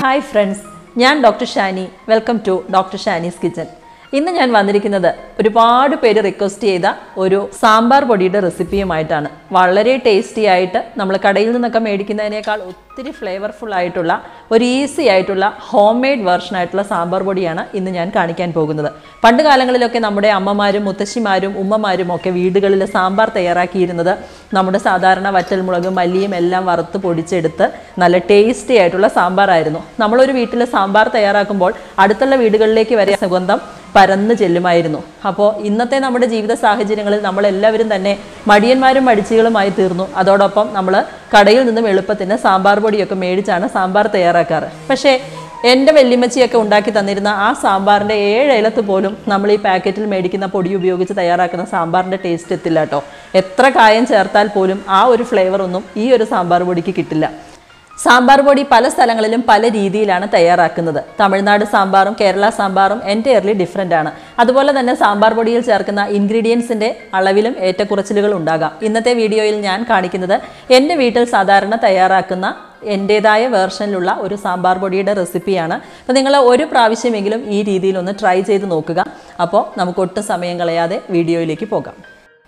hi friends ഞാൻ doctor Shani welcome to doctor Shani's kitchen ഇന്ന് ഞാൻ വന്നിരിക്കുന്നത് ഒരുപാട് പേര് റിക്വസ്റ്റ് ചെയ്ത ഒരു സാമ്പാർ പൊടിയുടെ റെസിപ്പിയുമായിട്ടാണ് വളരെ ടേസ്റ്റി ആയിട്ട് നമ്മൾ കടയിൽ നിന്നൊക്കെ മേടിക്കുന്നതിനേക്കാൾ ഒത്തിരി ഫ്ലേവർഫുൾ ആയിട്ടുള്ള ഒരു ഈസി ആയിട്ടുള്ള ഹോം മെയ്ഡ് വെർഷൻ ആയിട്ടുള്ള സാമ്പാർ പൊടിയാണ് ഇന്ന് ഞാൻ കാണിക്കാൻ പോകുന്നത് പണ്ട് കാലങ്ങളിലൊക്കെ നമ്മുടെ അമ്മമാരും മുത്തശ്ശിമാരും ഉമ്മമാരും ഒക്കെ വീടുകളിൽ സാമ്പാർ തയ്യാറാക്കിയിരുന്നത് നമ്മുടെ സാധാരണ വറ്റൽമുളകും മല്ലിയും എല്ലാം വറുത്ത് പൊടിച്ചെടുത്ത് നല്ല ടേസ്റ്റി ആയിട്ടുള്ള സാമ്പാറായിരുന്നു നമ്മളൊരു വീട്ടിൽ സാമ്പാർ തയ്യാറാക്കുമ്പോൾ അടുത്തുള്ള വീടുകളിലേക്ക് വരെ സുഗന്ധം പരന്ന് ചെല്ലുമായിരുന്നു അപ്പോൾ ഇന്നത്തെ നമ്മുടെ ജീവിത സാഹചര്യങ്ങളിൽ നമ്മളെല്ലാവരും തന്നെ മടിയന്മാരും മടിച്ചികളുമായി തീർന്നു അതോടൊപ്പം നമ്മൾ കടയിൽ നിന്നും എളുപ്പത്തിന് സാമ്പാർ പൊടിയൊക്കെ മേടിച്ചാണ് സാമ്പാർ തയ്യാറാക്കാറ് പക്ഷേ എൻ്റെ വെല്ലിമ്മച്ചിയൊക്കെ ഉണ്ടാക്കി തന്നിരുന്ന ആ സാമ്പാറിൻ്റെ ഏഴ് ഇലത്ത് പോലും നമ്മൾ ഈ പാക്കറ്റിൽ മേടിക്കുന്ന പൊടി ഉപയോഗിച്ച് തയ്യാറാക്കുന്ന സാമ്പാറിൻ്റെ ടേസ്റ്റ് എത്തില്ല കേട്ടോ എത്ര കായം ചേർത്താൽ പോലും ആ ഒരു ഫ്ലേവർ ഒന്നും ഈ ഒരു സാമ്പാർ പൊടിക്ക് കിട്ടില്ല സാമ്പാർ പൊടി പല സ്ഥലങ്ങളിലും പല രീതിയിലാണ് തയ്യാറാക്കുന്നത് തമിഴ്നാട് സാമ്പാറും കേരള സാമ്പാറും എൻറ്റയർലി ഡിഫറെൻ്റ് ആണ് അതുപോലെ തന്നെ സാമ്പാർ പൊടിയിൽ ചേർക്കുന്ന ഇൻഗ്രീഡിയൻസിൻ്റെ അളവിലും ഏറ്റക്കുറച്ചിലുകൾ ഉണ്ടാകാം ഇന്നത്തെ വീഡിയോയിൽ ഞാൻ കാണിക്കുന്നത് എൻ്റെ വീട്ടിൽ സാധാരണ തയ്യാറാക്കുന്ന എൻ്റേതായ വേർഷനിലുള്ള ഒരു സാമ്പാർ പൊടിയുടെ റെസിപ്പിയാണ് അപ്പോൾ നിങ്ങൾ ഒരു പ്രാവശ്യമെങ്കിലും ഈ രീതിയിലൊന്ന് ട്രൈ ചെയ്ത് നോക്കുക അപ്പോൾ നമുക്ക് ഒട്ടും സമയം കളയാതെ വീഡിയോയിലേക്ക് പോകാം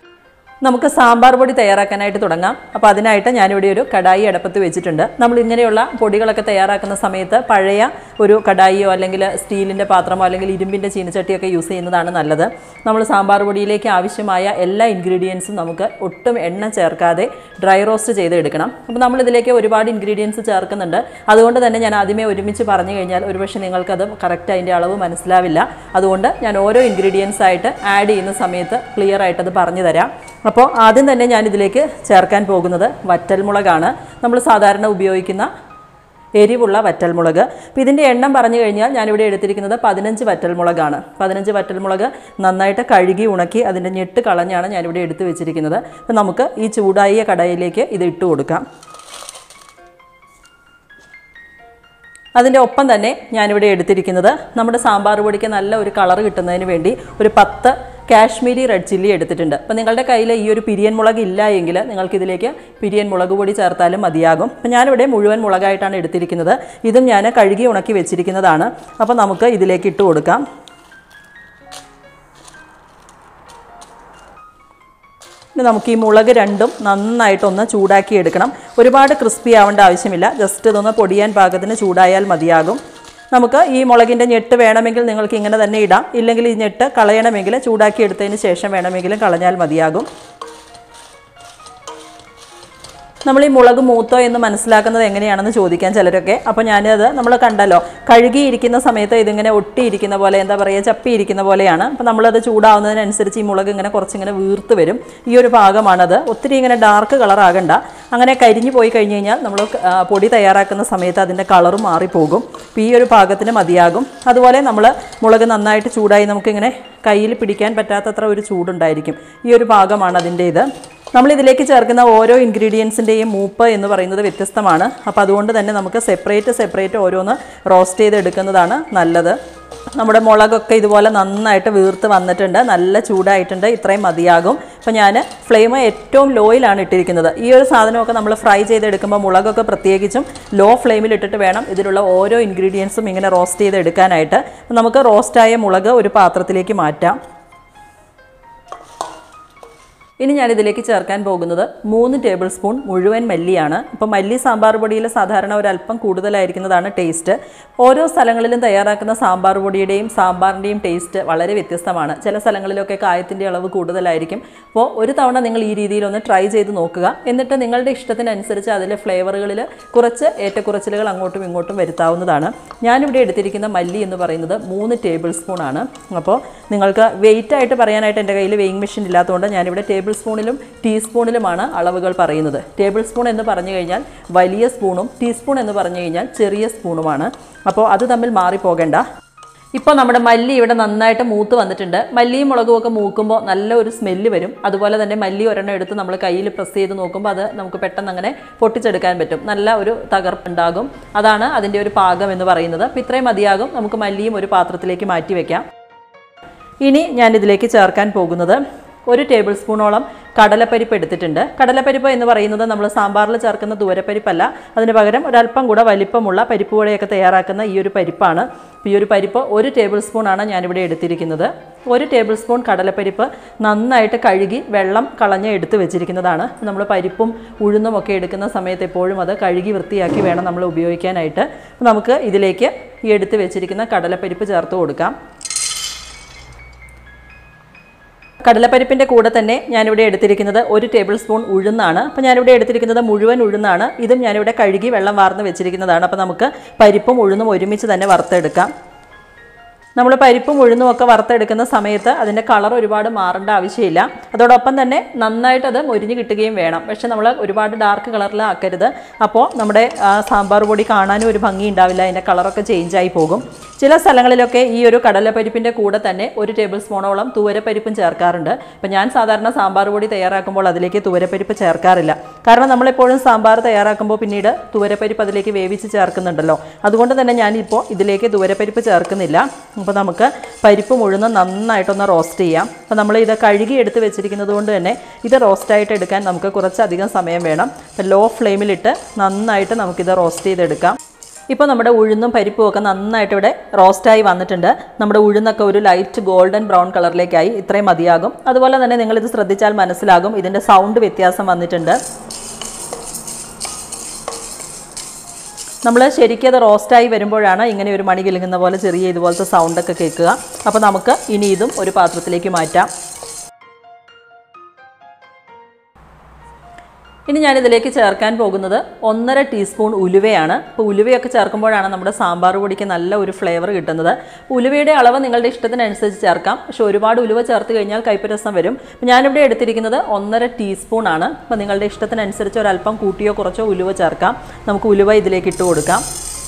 നമുക്ക് സാമ്പാർ പൊടി തയ്യാറാക്കാനായിട്ട് തുടങ്ങാം അപ്പോൾ അതിനായിട്ട് ഞാനിവിടെ ഒരു കടായി അടപ്പത്ത് വെച്ചിട്ടുണ്ട് നമ്മൾ ഇങ്ങനെയുള്ള പൊടികളൊക്കെ തയ്യാറാക്കുന്ന സമയത്ത് പഴയ ഒരു കടായിയോ അല്ലെങ്കിൽ സ്റ്റീലിൻ്റെ പാത്രമോ അല്ലെങ്കിൽ ഇരുമ്പിൻ്റെ ചീനച്ചട്ടിയൊക്കെ യൂസ് ചെയ്യുന്നതാണ് നല്ലത് നമ്മൾ സാമ്പാർ പൊടിയിലേക്ക് ആവശ്യമായ എല്ലാ ഇൻഗ്രീഡിയൻസും നമുക്ക് ഒട്ടും എണ്ണ ചേർക്കാതെ ഡ്രൈ റോസ്റ്റ് ചെയ്തെടുക്കണം അപ്പോൾ നമ്മളിതിലേക്ക് ഒരുപാട് ഇൻഗ്രീഡിയൻസ് ചേർക്കുന്നുണ്ട് അതുകൊണ്ട് തന്നെ ഞാൻ ആദ്യമേ ഒരുമിച്ച് പറഞ്ഞു കഴിഞ്ഞാൽ ഒരുപക്ഷെ നിങ്ങൾക്കത് കറക്റ്റ് അതിൻ്റെ അളവ് മനസ്സിലാവില്ല അതുകൊണ്ട് ഞാൻ ഓരോ ഇൻഗ്രീഡിയൻസ് ആയിട്ട് ആഡ് ചെയ്യുന്ന സമയത്ത് ക്ലിയർ ആയിട്ടത് പറഞ്ഞു തരാം അപ്പോൾ ആദ്യം തന്നെ ഞാൻ ഇതിലേക്ക് ചേർക്കാൻ പോകുന്നത് വറ്റൽമുളകാണ് നമ്മൾ സാധാരണ ഉപയോഗിക്കുന്ന എരിവുള്ള വറ്റൽമുളക് അപ്പോൾ ഇതിൻ്റെ എണ്ണം പറഞ്ഞു കഴിഞ്ഞാൽ ഞാനിവിടെ എടുത്തിരിക്കുന്നത് പതിനഞ്ച് വറ്റൽമുളകാണ് പതിനഞ്ച് വറ്റൽമുളക് നന്നായിട്ട് കഴുകി ഉണക്കി അതിൻ്റെ ഞെട്ട് കളഞ്ഞാണ് ഞാനിവിടെ എടുത്തു വെച്ചിരിക്കുന്നത് അപ്പോൾ നമുക്ക് ഈ ചൂടായ കടയിലേക്ക് ഇത് ഇട്ട് കൊടുക്കാം അതിൻ്റെ ഒപ്പം തന്നെ ഞാനിവിടെ എടുത്തിരിക്കുന്നത് നമ്മുടെ സാമ്പാർ പൊടിക്ക് നല്ല ഒരു കളർ കിട്ടുന്നതിന് വേണ്ടി ഒരു പത്ത് കാശ്മീരി റെഡ് ചില്ലി എടുത്തിട്ടുണ്ട് അപ്പോൾ നിങ്ങളുടെ കയ്യിൽ ഈ ഒരു പിരിയൻ മുളക് ഇല്ല എങ്കിൽ നിങ്ങൾക്കിതിലേക്ക് പിരിയൻ മുളക് പൊടി ചേർത്താലും മതിയാകും അപ്പോൾ ഞാനിവിടെ മുഴുവൻ മുളകായിട്ടാണ് എടുത്തിരിക്കുന്നത് ഇതും ഞാൻ കഴുകി ഉണക്കി വെച്ചിരിക്കുന്നതാണ് അപ്പോൾ നമുക്ക് ഇതിലേക്ക് ഇട്ട് കൊടുക്കാം ഇനി നമുക്ക് ഈ മുളക് രണ്ടും നന്നായിട്ടൊന്ന് ചൂടാക്കി എടുക്കണം ഒരുപാട് ക്രിസ്പി ആവേണ്ട ആവശ്യമില്ല ജസ്റ്റ് ഇതൊന്ന് പൊടിയാൻ പാകത്തിന് ചൂടായാൽ മതിയാകും നമുക്ക് ഈ മുളകിൻ്റെ ഞെട്ട് വേണമെങ്കിൽ നിങ്ങൾക്ക് ഇങ്ങനെ തന്നെ ഇടാം ഇല്ലെങ്കിൽ ഈ ഞെട്ട് കളയണമെങ്കിൽ ചൂടാക്കി എടുത്തതിന് ശേഷം വേണമെങ്കിലും കളഞ്ഞാൽ മതിയാകും നമ്മൾ ഈ മുളക് മൂത്തോ എന്ന് മനസ്സിലാക്കുന്നത് എങ്ങനെയാണെന്ന് ചോദിക്കാൻ ചിലരൊക്കെ അപ്പോൾ ഞാനത് നമ്മൾ കണ്ടല്ലോ കഴുകിയിരിക്കുന്ന സമയത്ത് ഇതിങ്ങനെ ഒട്ടിയിരിക്കുന്ന പോലെ എന്താ പറയുക ചപ്പിയിരിക്കുന്ന പോലെയാണ് അപ്പോൾ നമ്മളത് ചൂടാവുന്നതിനനുസരിച്ച് ഈ മുളക് ഇങ്ങനെ കുറച്ചിങ്ങനെ വീർത്ത് വരും ഈ ഒരു ഭാഗമാണത് ഒത്തിരി ഇങ്ങനെ ഡാർക്ക് കളർ ആകണ്ട അങ്ങനെ കരിഞ്ഞു പോയി കഴിഞ്ഞ് കഴിഞ്ഞാൽ നമ്മൾ ആ, പൊടി തയ്യാറാക്കുന്ന സമയത്ത് അതിൻ്റെ കളറ് മാറിപ്പോകും അപ്പോൾ ഈ ഒരു പാകത്തിന് മതിയാകും അതുപോലെ നമ്മൾ മുളക് നന്നായിട്ട് ചൂടായി നമുക്കിങ്ങനെ കയ്യിൽ പിടിക്കാൻ പറ്റാത്തത്ര ഒരു ചൂടുണ്ടായിരിക്കും ഈ ഒരു ഭാഗമാണ് അതിൻ്റെ ഇത് നമ്മൾ ഇതിലേക്ക് ചേർക്കുന്ന ഓരോ ഇൻഗ്രീഡിയൻസിൻ്റെയും മൂപ്പ് എന്ന് പറയുന്നത് വ്യത്യസ്തമാണ് അപ്പോൾ അതുകൊണ്ട് തന്നെ നമുക്ക് സെപ്പറേറ്റ് സെപ്പറേറ്റ് ഓരോന്ന് റോസ്റ്റ് ചെയ്ത് എടുക്കുന്നതാണ് നല്ലത് നമ്മുടെ മുളകൊക്കെ ഇതുപോലെ നന്നായിട്ട് വീർത്ത് വന്നിട്ടുണ്ട് നല്ല ചൂടായിട്ടുണ്ട് ഇത്രയും മതിയാകും അപ്പോൾ ഞാൻ ഫ്ലെയിം ഏറ്റവും ലോയിലാണ് ഇട്ടിരിക്കുന്നത് ഈ ഒരു സാധനമൊക്കെ നമ്മൾ ഫ്രൈ ചെയ്തെടുക്കുമ്പോൾ മുളകൊക്കെ പ്രത്യേകിച്ചും ലോ ഫ്ലെയിമിൽ ഇട്ടിട്ട് വേണം ഇതിലുള്ള ഓരോ ഇൻഗ്രീഡിയൻസും ഇങ്ങനെ റോസ്റ്റ് ചെയ്തെടുക്കാനായിട്ട് അപ്പോൾ നമുക്ക് റോസ്റ്റായ മുളക് ഒരു പാത്രത്തിലേക്ക് മാറ്റാം ഇനി ഞാൻ ഇതിലേക്ക് ചേർക്കാൻ പോകുന്നത് മൂന്ന് ടേബിൾ സ്പൂൺ മുഴുവൻ മല്ലിയാണ് ഇപ്പോൾ മല്ലി സാമ്പാർ പൊടിയിൽ സാധാരണ ഒരല്പം കൂടുതലായിരിക്കുന്നതാണ് ടേസ്റ്റ് ഓരോ സ്ഥലങ്ങളിലും തയ്യാറാക്കുന്ന സാമ്പാർ പൊടിയുടെയും സാമ്പാറിൻ്റെയും ടേസ്റ്റ് വളരെ വ്യത്യസ്തമാണ് ചില സ്ഥലങ്ങളിലൊക്കെ കായത്തിൻ്റെ അളവ് കൂടുതലായിരിക്കും അപ്പോൾ ഒരു തവണ നിങ്ങൾ ഈ രീതിയിലൊന്ന് ട്രൈ ചെയ്ത് നോക്കുക എന്നിട്ട് നിങ്ങളുടെ ഇഷ്ടത്തിനനുസരിച്ച് അതിലെ ഫ്ലേവറുകളിൽ കുറച്ച് ഏറ്റക്കുറച്ചിലുകൾ അങ്ങോട്ടും ഇങ്ങോട്ടും വരുത്താവുന്നതാണ് ഞാനിവിടെ എടുത്തിരിക്കുന്ന മല്ലി എന്ന് പറയുന്നത് മൂന്ന് ടേബിൾ സ്പൂൺ ആണ് അപ്പോൾ നിങ്ങൾക്ക് വെയിറ്റ് ആയിട്ട് പറയാനായിട്ട് എൻ്റെ കയ്യിൽ വെയിങ് മെഷീൻ ഇല്ലാത്തതുകൊണ്ട് ഞാനിവിടെ ടേബിൾ സ്പൂണിലും ടീസ്പൂണിലുമാണ് അളവുകൾ പറയുന്നത് ടേബിൾ സ്പൂൺ എന്ന് പറഞ്ഞു കഴിഞ്ഞാൽ വലിയ സ്പൂണും ടീസ്പൂൺ എന്ന് പറഞ്ഞു കഴിഞ്ഞാൽ ചെറിയ സ്പൂണുമാണ് അപ്പോൾ അത് തമ്മിൽ മാറിപ്പോകേണ്ട ഇപ്പോൾ നമ്മുടെ മല്ലി ഇവിടെ നന്നായിട്ട് മൂത്ത് വന്നിട്ടുണ്ട് മല്ലിയും മുളകും ഒക്കെ മൂക്കുമ്പോൾ നല്ല ഒരു സ്മെല്ല് വരും അതുപോലെ തന്നെ മല്ലി ഒരെണ്ണം എടുത്ത് നമ്മൾ കയ്യിൽ പ്രസ് ചെയ്ത് നോക്കുമ്പോൾ അത് നമുക്ക് പെട്ടെന്ന് അങ്ങനെ പൊട്ടിച്ചെടുക്കാൻ പറ്റും നല്ല ഒരു തകർപ്പുണ്ടാകും അതാണ് അതിൻ്റെ ഒരു പാകം എന്ന് പറയുന്നത് അപ്പോൾ ഇത്രയും മതിയാകും നമുക്ക് മല്ലിയും ഒരു പാത്രത്തിലേക്ക് മാറ്റി വയ്ക്കാം ഇനി ഞാൻ ഇതിലേക്ക് ചേർക്കാൻ പോകുന്നത് ഒരു ടേബിൾ സ്പൂണോളം കടലപ്പരിപ്പ് എടുത്തിട്ടുണ്ട് കടലപ്പരിപ്പ് എന്ന് പറയുന്നത് നമ്മൾ സാമ്പാറിൽ ചേർക്കുന്ന ദൂരപ്പരിപ്പല്ല അതിന് പകരം ഒരല്പം കൂടെ വലിപ്പമുള്ള പരിപ്പ് വടയൊക്കെ തയ്യാറാക്കുന്ന ഈ ഒരു പരിപ്പാണ് അപ്പോൾ ഈ ഒരു പരിപ്പ് ഒരു ടേബിൾ സ്പൂണാണ് ഞാനിവിടെ എടുത്തിരിക്കുന്നത് ഒരു ടേബിൾ സ്പൂൺ കടലപ്പരിപ്പ് നന്നായിട്ട് കഴുകി വെള്ളം കളഞ്ഞ് എടുത്ത് വെച്ചിരിക്കുന്നതാണ് നമ്മൾ പരിപ്പും ഉഴുന്നും ഒക്കെ എടുക്കുന്ന സമയത്ത് എപ്പോഴും അത് കഴുകി വൃത്തിയാക്കി വേണം നമ്മൾ ഉപയോഗിക്കാനായിട്ട് അപ്പോൾ നമുക്ക് ഇതിലേക്ക് ഈ എടുത്ത് വെച്ചിരിക്കുന്ന കടലപ്പരിപ്പ് ചേർത്ത് കൊടുക്കാം കടലപ്പരിപ്പിൻ്റെ കൂടെ തന്നെ ഞാനിവിടെ എടുത്തിരിക്കുന്നത് ഒരു ടേബിൾ സ്പൂൺ ഉഴുന്നാണ് അപ്പോൾ ഞാനിവിടെ എടുത്തിരിക്കുന്നത് മുഴുവൻ ഉഴുന്നാണ് ഇതും ഞാനിവിടെ കഴുകി വെള്ളം വാർന്ന് വെച്ചിരിക്കുന്നതാണ് അപ്പോൾ നമുക്ക് പരിപ്പും ഉഴുന്നും ഒരുമിച്ച് തന്നെ വറുത്തെടുക്കാം നമ്മൾ പരിപ്പും ഉഴുന്നും ഒക്കെ വറുത്തെടുക്കുന്ന സമയത്ത് അതിൻ്റെ കളർ ഒരുപാട് മാറേണ്ട ആവശ്യമില്ല അതോടൊപ്പം തന്നെ നന്നായിട്ട് അത് മൊരിഞ്ഞ് കിട്ടുകയും വേണം പക്ഷെ നമ്മൾ ഒരുപാട് ഡാർക്ക് കളറിലാക്കരുത് അപ്പോൾ നമ്മുടെ ആ, സാമ്പാർ പൊടി കാണാനും ഒരു ഭംഗി ഉണ്ടാവില്ല അതിൻ്റെ കളറൊക്കെ ചേഞ്ചായി പോകും ചില സ്ഥലങ്ങളിലൊക്കെ ഈ ഒരു കടലപ്പരിപ്പിൻ്റെ കൂടെ തന്നെ ഒരു ടേബിൾ സ്പൂണോളം തൂവരപ്പരിപ്പും ചേർക്കാറുണ്ട് അപ്പോൾ ഞാൻ സാധാരണ സാമ്പാർ പൊടി തയ്യാറാക്കുമ്പോൾ അതിലേക്ക് തൂവരപ്പരിപ്പ് ചേർക്കാറില്ല കാരണം നമ്മളെപ്പോഴും സാമ്പാർ തയ്യാറാക്കുമ്പോൾ പിന്നീട് തൂവരപ്പരിപ്പ് അതിലേക്ക് വേവിച്ച് ചേർക്കുന്നുണ്ടല്ലോ അതുകൊണ്ട് തന്നെ ഞാനിപ്പോൾ ഇതിലേക്ക് തൂവരപ്പരിപ്പ് ചേർക്കുന്നില്ല അപ്പോൾ നമുക്ക് പരിപ്പ് മുഴുവൻ നന്നായിട്ടൊന്ന് റോസ്റ്റ് ചെയ്യാം അപ്പോൾ നമ്മൾ ഇത് കഴുകി എടുത്ത് വെച്ചിരിക്കുന്നത് കൊണ്ട് തന്നെ ഇത് റോസ്റ്റായിട്ട് എടുക്കാൻ നമുക്ക് കുറച്ചധികം സമയം വേണം അപ്പോൾ ലോ ഫ്ലെയിമിലിട്ട് നന്നായിട്ട് നമുക്കിത് റോസ്റ്റ് ചെയ്തെടുക്കാം ഇപ്പോൾ നമ്മുടെ ഉഴുന്നും പരിപ്പും ഒക്കെ നന്നായിട്ട് ഇവിടെ റോസ്റ്റായി വന്നിട്ടുണ്ട് നമ്മുടെ ഉഴുന്നൊക്കെ ഒരു ലൈറ്റ് ഗോൾഡൻ ബ്രൗൺ കളറിലേക്കായി ഇത്രയും മതിയാകും അതുപോലെ തന്നെ നിങ്ങളിത് ശ്രദ്ധിച്ചാൽ മനസ്സിലാകും ഇതിൻ്റെ സൗണ്ട് വ്യത്യാസം വന്നിട്ടുണ്ട് നമ്മൾ ശരിക്കും അത് റോസ്റ്റായി വരുമ്പോഴാണ് ഇങ്ങനെ ഒരു മണി കിലുങ്ങുന്ന പോലെ ചെറിയ ഇതുപോലത്തെ സൗണ്ടൊക്കെ കേൾക്കുക അപ്പോൾ നമുക്ക് ഇനി ഇതും ഒരു പാത്രത്തിലേക്ക് മാറ്റാം ഇനി ഞാനിതിലേക്ക് ചേർക്കാൻ പോകുന്നത് ഒന്നര ടീസ്പൂൺ ഉലുവയാണ് അപ്പോൾ ഉലുവയൊക്കെ ചേർക്കുമ്പോഴാണ് നമ്മുടെ സാമ്പാർ പൊടിക്ക് നല്ല ഒരു ഫ്ലേവർ കിട്ടുന്നത് ഉലുവയുടെ അളവ് നിങ്ങളുടെ ഇഷ്ടത്തിനനുസരിച്ച് ചേർക്കാം പക്ഷെ ഒരുപാട് ഉലുവ ചേർത്ത് കഴിഞ്ഞാൽ കയ്പരസം വരും അപ്പോൾ ഞാനിവിടെ എടുത്തിരിക്കുന്നത് ഒന്നര ടീസ്പൂൺ ആണ് അപ്പോൾ നിങ്ങളുടെ ഇഷ്ടത്തിനനുസരിച്ച് ഒരല്പം കൂട്ടിയോ കുറച്ചോ ഉലുവ ചേർക്കാം നമുക്ക് ഉലുവ ഇതിലേക്ക് ഇട്ട് കൊടുക്കാം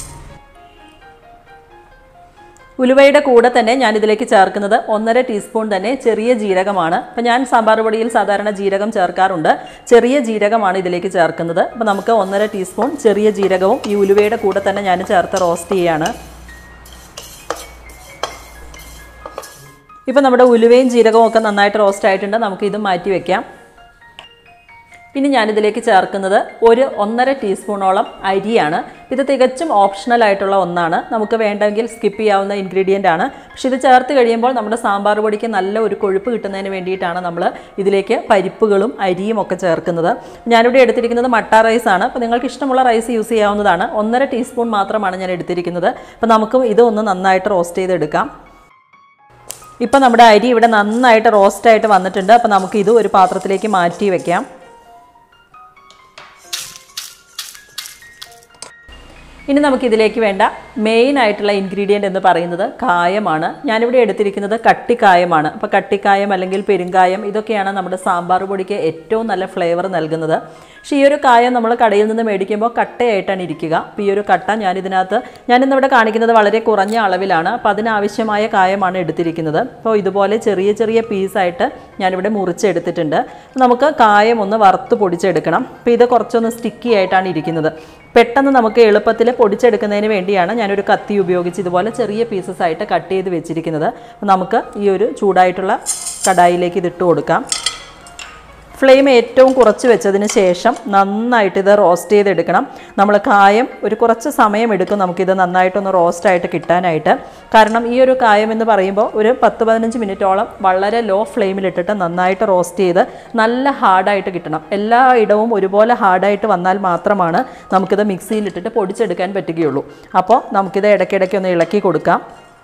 ഉലുവയുടെ കൂടെ തന്നെ ഞാൻ ഇതിലേക്ക് ചേർക്കുന്നത് ഒന്നര ടീസ്പൂൺ തന്നെ ചെറിയ ജീരകമാണ് അപ്പോൾ ഞാൻ സാമ്പാർ പൊടിയിൽ സാധാരണ ജീരകം ചേർക്കാറുണ്ട് ചെറിയ ജീരകമാണ് ഇതിലേക്ക് ചേർക്കുന്നത് അപ്പോൾ നമുക്ക് ഒന്നര ടീസ്പൂൺ ചെറിയ ജീരകവും ഈ ഉലുവയുടെ കൂടെ തന്നെ ഞാൻ ചേർത്ത് റോസ്റ്റ് ചെയ്യാണ് ഇപ്പോൾ നമ്മുടെ ഉലുവയും ജീരകവും ഒക്കെ നന്നായിട്ട് റോസ്റ്റ് ആയിട്ടുണ്ട് നമുക്ക് ഇത് മാറ്റി വെക്കാം ഇനി ഞാനിതിലേക്ക് ചേർക്കുന്നത് ഒരു ഒന്നര ടീസ്പൂണോളം അരിയാണ് ഇത് തികച്ചും ഓപ്ഷണൽ ആയിട്ടുള്ള ഒന്നാണ് നമുക്ക് വേണ്ടെങ്കിൽ സ്കിപ്പ് ചെയ്യാവുന്ന ഇൻഗ്രീഡിയൻ്റ് ആണ് പക്ഷെ ഇത് ചേർത്ത് കഴിയുമ്പോൾ നമ്മുടെ സാമ്പാർ പൊടിക്ക് നല്ല ഒരു കൊഴുപ്പ് കിട്ടുന്നതിന് വേണ്ടിയിട്ടാണ് നമ്മൾ ഇതിലേക്ക് പരിപ്പുകളും അരിയും ഒക്കെ ചേർക്കുന്നത് ഞാനിവിടെ എടുത്തിരിക്കുന്നത് മട്ട റൈസ് ആണ് അപ്പോൾ നിങ്ങൾക്ക് ഇഷ്ടമുള്ള റൈസ് യൂസ് ചെയ്യാവുന്നതാണ് ഒന്നര ടീസ്പൂൺ മാത്രമാണ് ഞാൻ എടുത്തിരിക്കുന്നത് അപ്പോൾ നമുക്ക് ഇത് ഒന്ന് നന്നായിട്ട് റോസ്റ്റ് ചെയ്തെടുക്കാം ഇപ്പോൾ നമ്മുടെ അരി ഇവിടെ നന്നായിട്ട് റോസ്റ്റായിട്ട് വന്നിട്ടുണ്ട് അപ്പോൾ നമുക്ക് ഇത് ഒരു പാത്രത്തിലേക്ക് മാറ്റി വെക്കാം ഇനി നമുക്കിതിലേക്ക് വേണ്ട മെയിൻ ആയിട്ടുള്ള ഇൻഗ്രീഡിയൻ്റ് എന്ന് പറയുന്നത് കായമാണ് ഞാനിവിടെ എടുത്തിരിക്കുന്നത് കട്ടിക്കായമാണ് അപ്പോൾ കട്ടിക്കായം അല്ലെങ്കിൽ പെരുങ്കായം ഇതൊക്കെയാണ് നമ്മുടെ സാമ്പാർ പൊടിക്ക് ഏറ്റവും നല്ല ഫ്ലേവർ നൽകുന്നത് പക്ഷേ ഈ ഒരു കായം നമ്മൾ കടയിൽ നിന്ന് മേടിക്കുമ്പോൾ കട്ടയായിട്ടാണ് ഇരിക്കുക അപ്പോൾ ഈ ഒരു കട്ട ഞാനിതിനകത്ത് ഞാനിന്നിവിടെ കാണിക്കുന്നത് വളരെ കുറഞ്ഞ അളവിലാണ് അപ്പോൾ അതിനാവശ്യമായ കായമാണ് എടുത്തിരിക്കുന്നത് അപ്പോൾ ഇതുപോലെ ചെറിയ ചെറിയ പീസായിട്ട് ഞാനിവിടെ മുറിച്ചെടുത്തിട്ടുണ്ട് നമുക്ക് കായം ഒന്ന് വറുത്ത് പൊടിച്ചെടുക്കണം അപ്പോൾ ഇത് കുറച്ചൊന്ന് സ്റ്റിക്കി ആയിട്ടാണ് ഇരിക്കുന്നത് പെട്ടെന്ന് നമുക്ക് എളുപ്പത്തിൽ പൊടിച്ചെടുക്കുന്നതിന് വേണ്ടിയാണ് ഞാനൊരു കത്തി ഉപയോഗിച്ച് ഇതുപോലെ ചെറിയ പീസസ് ആയിട്ട് കട്ട് ചെയ്ത് വെച്ചിരിക്കുന്നത് അപ്പോൾ നമുക്ക് ഈ ഒരു ചൂടായിട്ടുള്ള കടായിലേക്ക് ഇതിട്ട് കൊടുക്കാം ഫ്ലെയിം ഏറ്റവും കുറച്ച് വെച്ചതിന് ശേഷം നന്നായിട്ട് ഇത് റോസ്റ്റ് ചെയ്തെടുക്കണം നമ്മൾ കായം ഒരു കുറച്ച് സമയം എടുക്കും നമുക്കിത് നന്നായിട്ടൊന്ന് റോസ്റ്റായിട്ട് കിട്ടാനായിട്ട് കാരണം ഈ ഒരു കായം എന്ന് പറയുമ്പോൾ ഒരു പത്ത് പതിനഞ്ച് മിനിറ്റോളം വളരെ ലോ ഫ്ലെയിമിലിട്ടിട്ട് നന്നായിട്ട് റോസ്റ്റ് ചെയ്ത് നല്ല ഹാർഡായിട്ട് കിട്ടണം എല്ലാ ഇടവും ഒരുപോലെ ഹാർഡായിട്ട് വന്നാൽ മാത്രമാണ് നമുക്കിത് മിക്സിയിലിട്ടിട്ട് പൊടിച്ചെടുക്കാൻ പറ്റുകയുള്ളൂ അപ്പോൾ നമുക്കിത് ഇടയ്ക്കിടയ്ക്ക് ഒന്ന് ഇളക്കി കൊടുക്കാം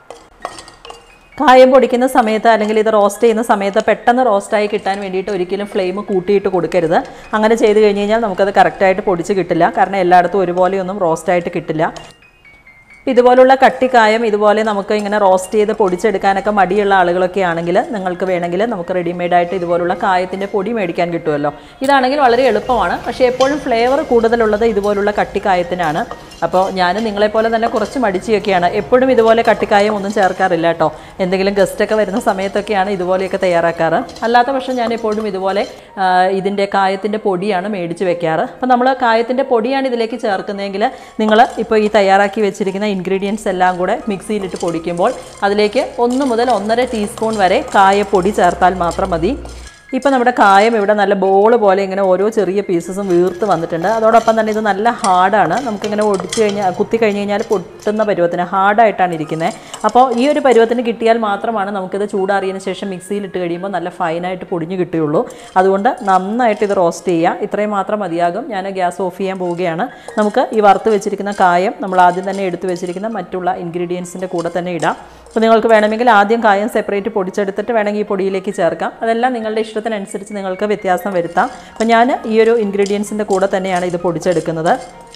കായം പൊടിക്കുന്ന സമയത്ത് അല്ലെങ്കിൽ ഇത് റോസ്റ്റ് ചെയ്യുന്ന സമയത്ത് പെട്ടെന്ന് റോസ്റ്റായി കിട്ടാൻ വേണ്ടിയിട്ട് ഒരിക്കലും ഫ്ലെയിം കൂട്ടിയിട്ട് കൊടുക്കരുത് അങ്ങനെ ചെയ്ത് കഴിഞ്ഞ് കഴിഞ്ഞാൽ നമുക്കത് കറക്റ്റായിട്ട് പൊടിച്ച് കിട്ടില്ല കാരണം എല്ലായിടത്തും ഒരുപോലെയൊന്നും റോസ്റ്റായിട്ട് കിട്ടില്ല ഇതുപോലുള്ള കട്ടിക്കായം ഇതുപോലെ നമുക്ക് ഇങ്ങനെ റോസ്റ്റ് ചെയ്ത് പൊടിച്ചെടുക്കാനൊക്കെ മടിയുള്ള ആളുകളൊക്കെ ആണെങ്കിൽ നിങ്ങൾക്ക് വേണമെങ്കിൽ നമുക്ക് റെഡിമെയ്ഡായിട്ട് ഇതുപോലുള്ള കായത്തിൻ്റെ പൊടി മേടിക്കാൻ കിട്ടുമല്ലോ ഇതാണെങ്കിൽ വളരെ എളുപ്പമാണ് പക്ഷേ എപ്പോഴും ഫ്ലേവർ കൂടുതലുള്ളത് ഇതുപോലുള്ള കട്ടിക്കായത്തിനാണ് അപ്പോൾ ഞാൻ നിങ്ങളെപ്പോലെ തന്നെ കുറച്ച് മടിച്ചൊക്കെയാണ് എപ്പോഴും ഇതുപോലെ കട്ടിക്കായം ഒന്നും ചേർക്കാറില്ല കേട്ടോ എന്തെങ്കിലും ഗസ്റ്റൊക്കെ വരുന്ന സമയത്തൊക്കെയാണ് ഇതുപോലെയൊക്കെ തയ്യാറാക്കാറ് അല്ലാത്ത പക്ഷം ഞാൻ എപ്പോഴും ഇതുപോലെ ആ, ഇതിൻ്റെ കായത്തിൻ്റെ പൊടിയാണ് മേടിച്ച് വെക്കാറ് അപ്പോൾ നമ്മൾ കായത്തിൻ്റെ പൊടിയാണ് ഇതിലേക്ക് ചേർക്കുന്നതെങ്കിൽ നിങ്ങൾ ഇപ്പോൾ ഈ തയ്യാറാക്കി വെച്ചിരിക്കുന്ന ഇൻഗ്രീഡിയൻസ് എല്ലാം കൂടെ മിക്സിയിലിട്ട് പൊടിക്കുമ്പോൾ അതിലേക്ക് ഒന്ന് മുതൽ ഒന്നര ടീസ്പൂൺ വരെ കായപ്പൊടി ചേർത്താൽ മാത്രം മതി ഇപ്പോൾ നമ്മുടെ കായം ഇവിടെ നല്ല ബോൾ പോലെ ഇങ്ങനെ ഓരോ ചെറിയ പീസസും വീർത്ത് വന്നിട്ടുണ്ട് അതോടൊപ്പം തന്നെ ഇത് നല്ല ഹാർഡാണ് നമുക്കിങ്ങനെ ഒടിച്ചു കഴിഞ്ഞാൽ കുത്തി കഴിഞ്ഞ് കഴിഞ്ഞാൽ പൊട്ടുന്ന പരുവത്തിന് ഹാർഡായിട്ടാണ് ഇരിക്കുന്നത് അപ്പോൾ ഈ ഒരു പരുവത്തിന് കിട്ടിയാൽ മാത്രമാണ് നമുക്കിത് ചൂടാറിയതിന് ശേഷം മിക്സിയിൽ ഇട്ട് കഴിയുമ്പോൾ നല്ല ഫൈനായിട്ട് പൊടിഞ്ഞ് കിട്ടുകയുള്ളൂ അതുകൊണ്ട് നന്നായിട്ട് ഇത് റോസ്റ്റ് ചെയ്യുക ഇത്രയും മാത്രം മതിയാകും ഞാൻ ഗ്യാസ് ഓഫ് ചെയ്യാൻ പോവുകയാണ് നമുക്ക് ഈ വറുത്ത് വെച്ചിരിക്കുന്ന കായം നമ്മൾ ആദ്യം തന്നെ എടുത്തു വെച്ചിരിക്കുന്ന മറ്റുള്ള ഇൻഗ്രീഡിയൻസിൻ്റെ കൂടെ തന്നെ ഇടാം അപ്പോൾ നിങ്ങൾക്ക് വേണമെങ്കിൽ ആദ്യം കായം സെപ്പറേറ്റ് പൊടിച്ചെടുത്തിട്ട് വേണമെങ്കിൽ ഈ പൊടിയിലേക്ക് ചേർക്കാം അതെല്ലാം നിങ്ങളുടെ ഇഷ്ടത്തിനനുസരിച്ച് നിങ്ങൾക്ക് വ്യത്യാസം വരുത്താം അപ്പോൾ ഞാൻ ഈ ഒരു ഇൻഗ്രീഡിയൻസിൻ്റെ കൂടെ തന്നെയാണ് ഇത് പൊടിച്ചെടുക്കുന്നത്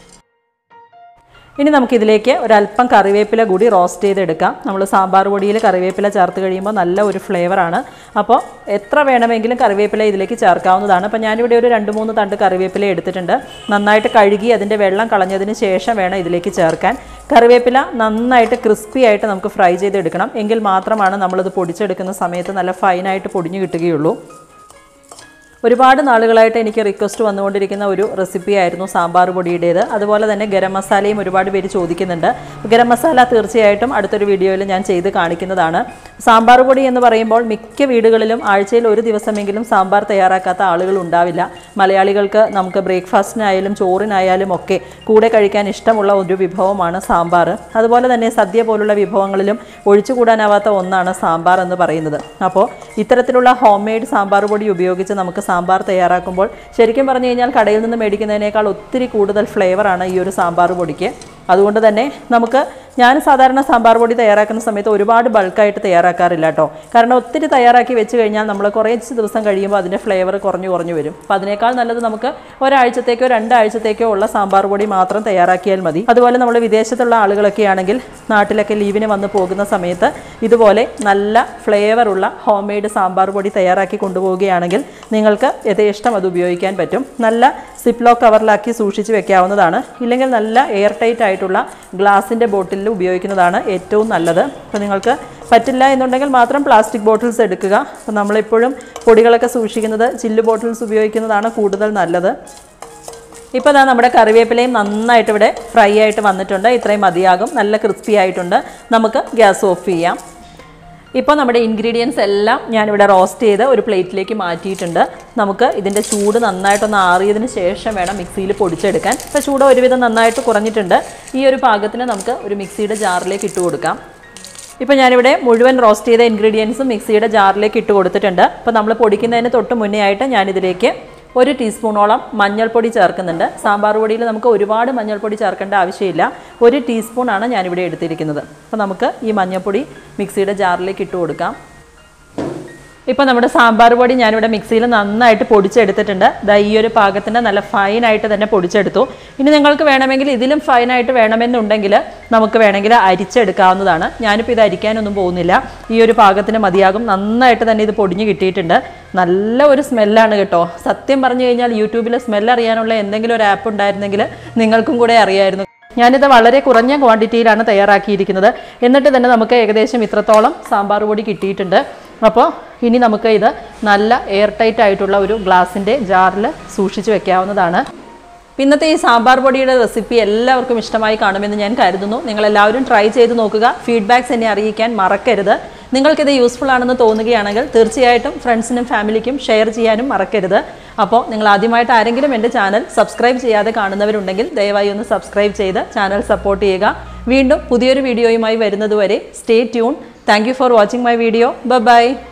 ഇനി നമുക്കിതിലേക്ക് ഒരല്പം കറിവേപ്പില കൂടി റോസ്റ്റ് ചെയ്തെടുക്കാം നമ്മൾ സാമ്പാർ പൊടിയിൽ കറിവേപ്പില ചേർത്ത് കഴിയുമ്പോൾ നല്ല ഒരു ഫ്ലേവറാണ് അപ്പോൾ എത്ര വേണമെങ്കിലും കറിവേപ്പില ഇതിലേക്ക് ചേർക്കാവുന്നതാണ് അപ്പോൾ ഞാനിവിടെ ഒരു രണ്ട് മൂന്ന് തണ്ട് കറിവേപ്പില എടുത്തിട്ടുണ്ട് നന്നായിട്ട് കഴുകി അതിൻ്റെ വെള്ളം കളഞ്ഞതിന് ശേഷം വേണം ഇതിലേക്ക് ചേർക്കാൻ കറിവേപ്പില നന്നായിട്ട് ക്രിസ്പി ആയിട്ട് നമുക്ക് ഫ്രൈ ചെയ്തെടുക്കണം എങ്കിൽ മാത്രമാണ് നമ്മളിത് പൊടിച്ചെടുക്കുന്ന സമയത്ത് നല്ല ഫൈനായിട്ട് പൊടിഞ്ഞു കിട്ടുകയുള്ളൂ ഒരുപാട് നാളുകളായിട്ട് എനിക്ക് റിക്വസ്റ്റ് വന്നുകൊണ്ടിരിക്കുന്ന ഒരു റെസിപ്പി ആയിരുന്നു സാമ്പാർ പൊടിയുടേത് അതുപോലെ തന്നെ ഗരം മസാലയും ഒരുപാട് പേര് ചോദിക്കുന്നുണ്ട് ഗരം മസാല തീർച്ചയായിട്ടും അടുത്തൊരു വീഡിയോയിൽ ഞാൻ ചെയ്ത് കാണിക്കുന്നതാണ് സാമ്പാർ പൊടി എന്ന് പറയുമ്പോൾ മിക്ക വീടുകളിലും ആഴ്ചയിൽ ഒരു ദിവസമെങ്കിലും സാമ്പാർ തയ്യാറാക്കാത്ത ആളുകൾ ഉണ്ടാവില്ല മലയാളികൾക്ക് നമുക്ക് ബ്രേക്ക്ഫാസ്റ്റിനായാലും ചോറിനായാലും ഒക്കെ കൂടെ കഴിക്കാൻ ഇഷ്ടമുള്ള ഒരു വിഭവമാണ് സാമ്പാർ അതുപോലെ തന്നെ സദ്യ പോലുള്ള വിഭവങ്ങളിലും ഒഴിച്ചുകൂടാനാവാത്ത ഒന്നാണ് സാമ്പാർ എന്ന് പറയുന്നത് അപ്പോൾ ഇത്തരത്തിലുള്ള ഹോം മെയ്ഡ് സാമ്പാർ പൊടി ഉപയോഗിച്ച് നമുക്ക് സാമ്പാർ തയ്യാറാക്കുമ്പോൾ ശരിക്കും പറഞ്ഞു കഴിഞ്ഞാൽ കടയിൽ നിന്ന് മേടിക്കുന്നതിനേക്കാൾ ഒത്തിരി കൂടുതൽ ഫ്ലേവറാണ് ഈ ഒരു സാമ്പാർ പൊടിക്ക് അതുകൊണ്ട് തന്നെ നമുക്ക് ഞാൻ സാധാരണ സാമ്പാർ പൊടി തയ്യാറാക്കുന്ന സമയത്ത് ഒരുപാട് ബൾക്കായിട്ട് തയ്യാറാക്കാറില്ല കേട്ടോ കാരണം ഒത്തിരി തയ്യാറാക്കി വെച്ച് കഴിഞ്ഞാൽ നമ്മൾ കുറച്ച് ദിവസം കഴിയുമ്പോൾ അതിൻ്റെ ഫ്ലേവർ കുറഞ്ഞു കുറഞ്ഞു വരും അപ്പോൾ അതിനേക്കാൾ നല്ലത് നമുക്ക് ഒരാഴ്ചത്തേക്കോ രണ്ടാഴ്ചത്തേക്കോ ഉള്ള സാമ്പാർ പൊടി മാത്രം തയ്യാറാക്കിയാൽ മതി അതുപോലെ നമ്മൾ വിദേശത്തുള്ള ആളുകളൊക്കെ ആണെങ്കിൽ നാട്ടിലൊക്കെ ലീവിന് വന്ന് പോകുന്ന സമയത്ത് ഇതുപോലെ നല്ല ഫ്ലേവറുള്ള ഹോം മെയ്ഡ് സാമ്പാർ പൊടി തയ്യാറാക്കി കൊണ്ടുപോവുകയാണെങ്കിൽ നിങ്ങൾക്ക് യഥേഷ്ടം അത് ഉപയോഗിക്കാൻ പറ്റും നല്ല സിപ്ലോ കവറിലാക്കി സൂക്ഷിച്ച് വെക്കാവുന്നതാണ് ഇല്ലെങ്കിൽ നല്ല എയർ ടൈറ്റ് ആയിട്ടുള്ള ഗ്ലാസിൻ്റെ ബോട്ടിലിൽ ഉപയോഗിക്കുന്നതാണ് ഏറ്റവും നല്ലത് അപ്പോൾ നിങ്ങൾക്ക് പറ്റില്ല എന്നുണ്ടെങ്കിൽ മാത്രം പ്ലാസ്റ്റിക് ബോട്ടിൽസ് എടുക്കുക അപ്പോൾ നമ്മളെപ്പോഴും പൊടികളൊക്കെ സൂക്ഷിക്കുന്നത് ചില്ല് ബോട്ടിൽസ് ഉപയോഗിക്കുന്നതാണ് കൂടുതൽ നല്ലത് ഇപ്പോൾ ഇതാ നമ്മുടെ കറിവേപ്പിലയും നന്നായിട്ട് ഇവിടെ ഫ്രൈ ആയിട്ട് വന്നിട്ടുണ്ട് ഇത്രയും മതിയാകും നല്ല ക്രിസ്പി ആയിട്ടുണ്ട് നമുക്ക് ഗ്യാസ് ഓഫ് ചെയ്യാം ഇപ്പോൾ നമ്മുടെ ഇൻഗ്രീഡിയൻസ് എല്ലാം ഞാനിവിടെ റോസ്റ്റ് ചെയ്ത് ഒരു പ്ലേറ്റിലേക്ക് മാറ്റിയിട്ടുണ്ട് നമുക്ക് ഇതിൻ്റെ ചൂട് നന്നായിട്ടൊന്ന് ആറിയതിന് ശേഷം വേണം മിക്സിയിൽ പൊടിച്ചെടുക്കാൻ ഇപ്പോൾ ചൂട് ഒരുവിധം നന്നായിട്ട് കുറഞ്ഞിട്ടുണ്ട് ഈ ഒരു പാകത്തിന് നമുക്ക് ഒരു മിക്സിയുടെ ജാറിലേക്ക് ഇട്ട് കൊടുക്കാം ഇപ്പോൾ ഞാനിവിടെ മുഴുവൻ റോസ്റ്റ് ചെയ്ത ഇൻഗ്രീഡിയൻസും മിക്സിയുടെ ജാറിലേക്ക് ഇട്ട് കൊടുത്തിട്ടുണ്ട് അപ്പോൾ നമ്മൾ പൊടിക്കുന്നതിന് തൊട്ട് മുന്നേ ആയിട്ട് ഞാനിതിലേക്ക് ഒരു ടീസ്പൂണോളം മഞ്ഞൾപ്പൊടി ചേർക്കുന്നുണ്ട് സാമ്പാർ പൊടിയിൽ നമുക്ക് ഒരുപാട് മഞ്ഞൾപ്പൊടി ചേർക്കേണ്ട ആവശ്യമില്ല ഒരു ടീസ്പൂണാണ് ഞാനിവിടെ എടുത്തിരിക്കുന്നത് അപ്പോൾ നമുക്ക് ഈ മഞ്ഞൾപ്പൊടി മിക്സിയുടെ ജാറിലേക്ക് ഇട്ട് കൊടുക്കാം ഇപ്പോൾ നമ്മുടെ സാമ്പാർ പൊടി ഞാനിവിടെ മിക്സിയിൽ നന്നായിട്ട് പൊടിച്ചെടുത്തിട്ടുണ്ട് ദാ ഈ ഒരു പാകത്തിൻ്റെ നല്ല ഫൈനായിട്ട് തന്നെ പൊടിച്ചെടുത്തു ഇനി നിങ്ങൾക്ക് വേണമെങ്കിൽ ഇതിലും ഫൈനായിട്ട് വേണമെന്നുണ്ടെങ്കിൽ നമുക്ക് വേണമെങ്കിൽ അരിച്ചെടുക്കാവുന്നതാണ് ഞാനിപ്പോൾ ഇത് അരിക്കാനൊന്നും പോകുന്നില്ല ഈ ഒരു പാകത്തിന് മതിയാകും നന്നായിട്ട് തന്നെ ഇത് പൊടിഞ്ഞ് കിട്ടിയിട്ടുണ്ട് നല്ല ഒരു സ്മെല്ലാണ് കേട്ടോ സത്യം പറഞ്ഞു കഴിഞ്ഞാൽ യൂട്യൂബിൽ സ്മെല്ല് അറിയാനുള്ള എന്തെങ്കിലും ഒരു ആപ്പ് ഉണ്ടായിരുന്നെങ്കിൽ നിങ്ങൾക്കും കൂടെ അറിയായിരുന്നു ഞാനിത് വളരെ കുറഞ്ഞ ക്വാണ്ടിറ്റിയിലാണ് തയ്യാറാക്കിയിരിക്കുന്നത് എന്നിട്ട് തന്നെ നമുക്ക് ഏകദേശം ഇത്രത്തോളം സാമ്പാർ പൊടി കിട്ടിയിട്ടുണ്ട് അപ്പോൾ ഇനി നമുക്ക് ഇത് നല്ല എയർ ടൈറ്റ് ആയിട്ടുള്ള ഒരു ഗ്ലാസിൻ്റെ ജാറിൽ സൂക്ഷിച്ച് വെക്കാവുന്നതാണ് ഇന്നത്തെ ഈ സാമ്പാർ പൊടിയുടെ റെസിപ്പി എല്ലാവർക്കും ഇഷ്ടമായി കാണുമെന്ന് ഞാൻ കരുതുന്നു നിങ്ങളെല്ലാവരും ട്രൈ ചെയ്ത് നോക്കുക ഫീഡ്ബാക്ക്സ് എന്നെ അറിയിക്കാൻ മറക്കരുത് നിങ്ങൾക്കിത് യൂസ്ഫുൾ ആണെന്ന് തോന്നുകയാണെങ്കിൽ തീർച്ചയായിട്ടും ഫ്രണ്ട്സിനും ഫാമിലിക്കും ഷെയർ ചെയ്യാനും മറക്കരുത് അപ്പോൾ നിങ്ങൾ ആദ്യമായിട്ട് ആരെങ്കിലും എൻ്റെ ചാനൽ സബ്സ്ക്രൈബ് ചെയ്യാതെ കാണുന്നവരുണ്ടെങ്കിൽ ദയവായി ഒന്ന് സബ്സ്ക്രൈബ് ചെയ്ത് ചാനൽ സപ്പോർട്ട് ചെയ്യുക വീണ്ടും പുതിയൊരു വീഡിയോയുമായി വരുന്നതുവരെ stay tuned thank you for watching my video by